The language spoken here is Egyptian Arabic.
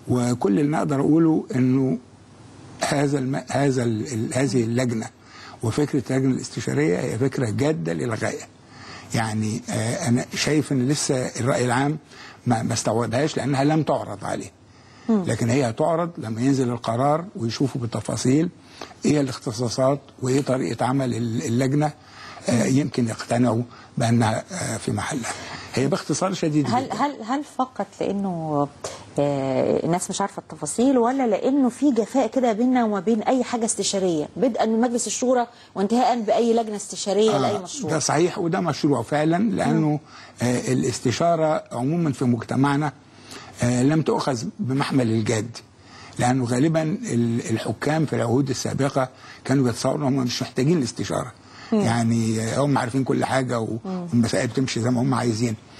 وكل اللي نقدر اقوله انه هذا الم... هذا ال... ال- هذه اللجنه وفكره اللجنه الاستشاريه هي فكره جاده للغايه. يعني آه انا شايف ان لسه الراي العام ما ما استوعبهاش لانها لم تعرض عليه. لكن هي هتعرض لما ينزل القرار ويشوفوا بالتفاصيل ايه الاختصاصات وايه طريقه عمل ال- اللجنه آه يمكن يقتنعوا بانها آه في محلها. هي باختصار شديد هل جدا. هل هل فقط لانه آه، الناس مش عارفه التفاصيل ولا لانه في جفاء كده بيننا وما بين اي حاجه استشاريه بدءا من مجلس الشورى وانتهاء باي لجنه استشاريه لاي آه، مشروع ده صحيح وده مشروع فعلا لانه آه الاستشاره عموما في مجتمعنا آه لم تؤخذ بمحمل الجد لانه غالبا ال- الحكام في العهود السابقه كانوا بيتصوروا هم مش محتاجين الاستشاره يعني آه، هم عارفين كل حاجه و- والمسائل بتمشي زي ما هم عايزين